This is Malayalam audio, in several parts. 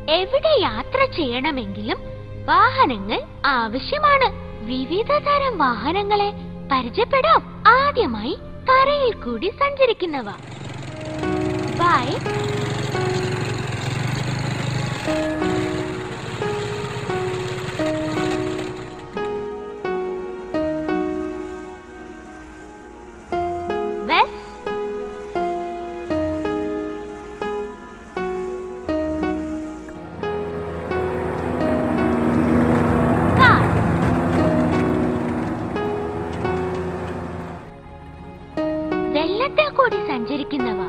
എവിടെ യാത്ര ചെയ്യണമെങ്കിലും വാഹനങ്ങൾ ആവശ്യമാണ് വിവിധ തരം വാഹനങ്ങളെ പരിചയപ്പെടാം ആദ്യമായി തറയിൽ കൂടി സഞ്ചരിക്കുന്നവ ബൈക്ക് ബസ് കാർ വെള്ളത്തിൽ കൂടി സഞ്ചരിക്കുന്നവ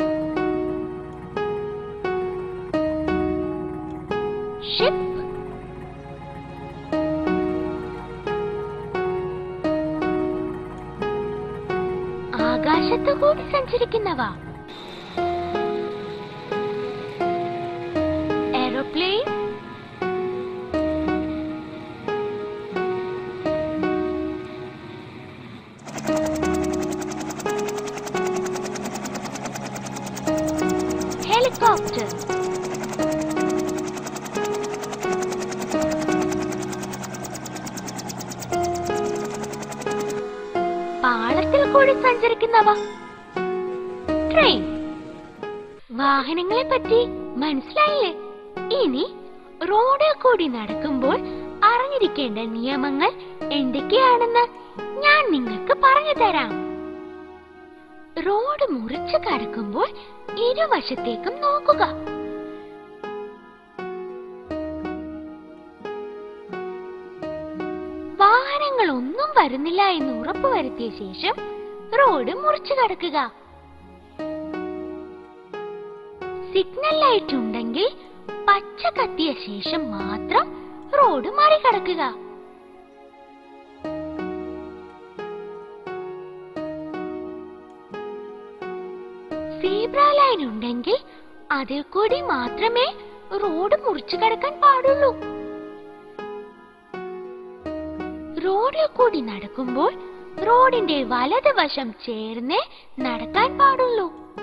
ഷിപ്പ് ആകാശത്തു കൂടി സഞ്ചരിക്കുന്നവ എയ്റോപ്ലെയിൻ ഹെലികോപ്റ്റർ പാളത്തിൽ കൂടി സഞ്ചരിക്കുന്നവ ട്രെയിൻ വാഹനങ്ങളെ പറ്റി മനസ്സിലായില്ലേ ഇനി റോഡിൽ കൂടി നടക്കുമ്പോൾ അറിഞ്ഞിരിക്കേണ്ട നിയമങ്ങൾ എന്തൊക്കെയാണെന്ന് ഞാൻ നിങ്ങൾക്ക് പറഞ്ഞു തരാം റോഡ് മുറിച്ചു കടക്കുമ്പോൾ ഇരുവശത്തേക്കും നോക്കുക വാഹനങ്ങൾ ഒന്നും വരുന്നില്ല എന്ന് ഉറപ്പുവരുത്തിയ ശേഷം റോഡ് മുറിച്ചു കടക്കുക സിഗ്നൽ ലൈറ്റ് ഉണ്ടെങ്കിൽ പച്ച കത്തിയ ശേഷം മാത്രം റോഡ് മറികടക്കുക സീബ്ര ലൈൻ ഉണ്ടെങ്കിൽ അതിൽ കൂടി മാത്രമേ റോഡ് മുറിച്ചു കടക്കാൻ പാടുള്ളൂ റോഡിൽ കൂടി നടക്കുമ്പോൾ റോഡിന്റെ വലതുവശം ചേർന്നേ നടക്കാൻ പാടുള്ളൂ